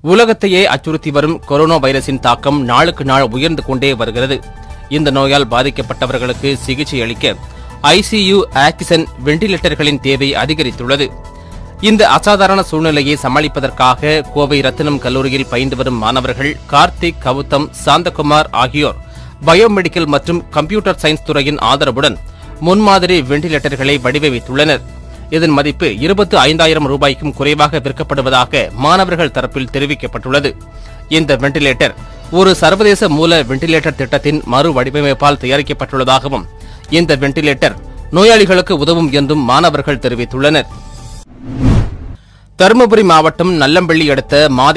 உலகத்தையே அச்சுறுத்தி வரும் கொரோனா வைரஸின் தாக்கம் நாளுக்கு நாள் உயர்ந்து கொண்டே வருகிறது இந்த நோயால் பாதிக்கப்பட்டவர்களுக்கு சிகிச்சை அளிக்க ஐசியு ஆக்சிஜன் வெண்டிலேட்டர்களின் தேவை அதிகரித்துள்ளது இந்த அசாதாரண சூழ்நிலையை சமாளிப்பதற்காக கோவை ரத்தினம் கல்லூரியில் பயின்று வரும் மாணவர்கள் கார்த்திக் கவுதம் சாந்தகுமார் ஆகியோர் பயோமெடிக்கல் மற்றும் கம்ப்யூட்டர் சயின்ஸ் துறையின் ஆதரவுடன் முன்மாதிரி வெண்டிலேட்டர்களை வடிவமைத்துள்ளனர் இதன் மதிப்பு இருபத்து ஐந்தாயிரம் ரூபாய்க்கும் குறைவாக விற்கப்படுவதாக மாணவர்கள் தரப்பில் தெரிவிக்கப்பட்டுள்ளது இந்த வெண்டிலேட்டர் ஒரு சர்வதேச மூல வெண்டிலேட்டர் திட்டத்தின் மறு வடிவமைப்பால் தயாரிக்கப்பட்டுள்ளதாகவும் இந்த வெண்டிலேட்டர் நோயாளிகளுக்கு உதவும் என்றும் மாணவர்கள் தெரிவித்துள்ளனர் தருமபுரி மாவட்டம் நல்லம்பள்ளி அடுத்த மாத